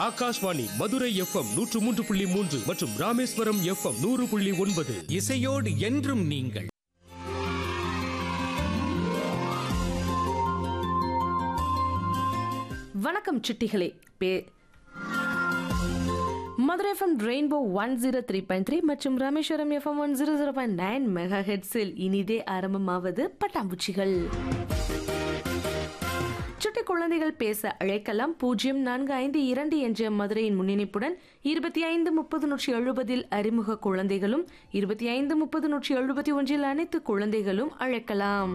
Akashvani Madurai FM நூற்று மூன்று புள்ளி மூன்று மற்றும் ராமேஸ்வரம் எஃப்எம் நூறு புள்ளி ஒன்பது இசையோடு என்றும் நீங்கள் வணக்கம் சிட்டிகளே பே Madurai FM rainbow one zero three point three மற்றும் Rameswaram FM one zero zero point nine mega ஹெட்ஸில் இனிதே ஆரம்பமாவது பட்டாம்பூச்சிகள் சுட்டி குழந்தைகள் பேச அழைக்கலாம் பூஜ்ஜியம் நான்கு ஐந்து இரண்டு என்ற மதுரையின் முன்னிணைப்புடன் இருபத்தி ஐந்து முப்பது நூற்றி எழுபதில் அறிமுக குழந்தைகளும் இருபத்தி ஐந்து முப்பது நூற்றி எழுபத்தி ஒன்றில் அனைத்து குழந்தைகளும் அழைக்கலாம்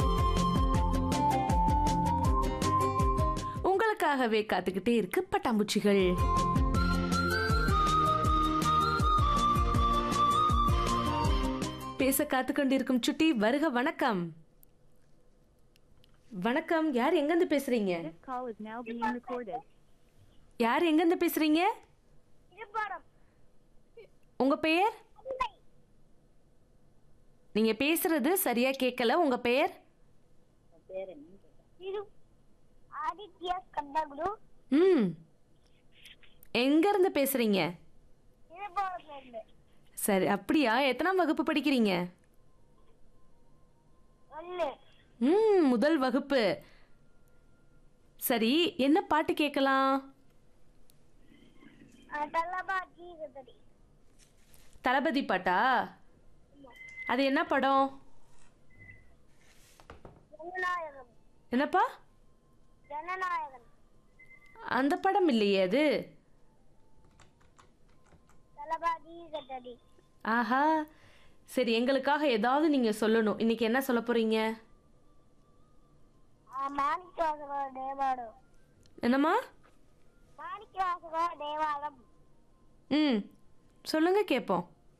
உங்களுக்காகவே காத்துக்கிட்டே இருக்கு பட்டாம்பூச்சிகள் பேச காத்துக்கொண்டிருக்கும் சுட்டி வருக வணக்கம் வணக்கம் யார் எங்கிருந்து பேசுறீங்க This call is now being recorded. யார் எங்கிருந்து பேசுறீங்க உங்க பெயர் நீங்க பேசுறது சரியா கேட்கல உங்க பெயர் திரு ஆதித்யா கண்டகுரு ம் எங்க இருந்து பேசுறீங்க திருப்பாளத்திலிருந்து சரி அப்படியா எத்தனாம் வகுப்பு படிக்கிறீங்க ஒன்று ம் முதல் வகுப்பு சரி என்ன பாட்டு கேட்கலாம் தலபா ஜீகதடி தளபதி பாட்டா அது என்ன படம் ஜனநாயகம் என்னப்பா ஜனநாயகம் அந்த படம் இல்லையே அது தலபா ஜீகதடி ஆஹா சரி எங்களுக்காக ஏதாவது நீங்க சொல்லணும் இன்னைக்கு என்ன சொல்ல போறீங்க மாணிக்கவாசகா தேவாலயம் என்னம்மா மாணிக்கவாசகா தேவாலயம் ம் சொல்லுங்க கேட்போம்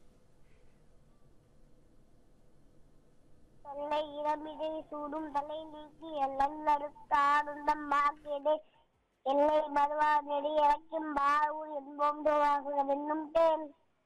தொல்லை இடமிதை சூடும் தலை நீக்கி எல்லாம் நடுத்தாடுந்தம் மாக்கியது எல்லை மறுவா நெடி இறக்கும் பாவு என்போம் தேவாசுரம் என்னும் தேன்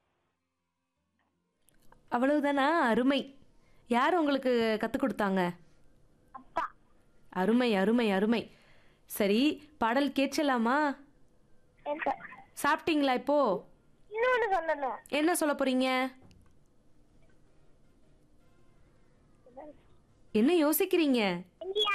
அவ்வளவுதானா அருமை யார் உங்களுக்கு கற்றுக் கொடுத்தாங்க அப்பா அருமை அருமை அருமை சரி பாடல் கேட்கலாமா எனக்கு சாப்பிட்டீங்களா இப்போ இன்னொன்னு சொல்லணும் என்ன சொல்ல போறீங்க என்ன யோசிக்கிறீங்க இந்தியா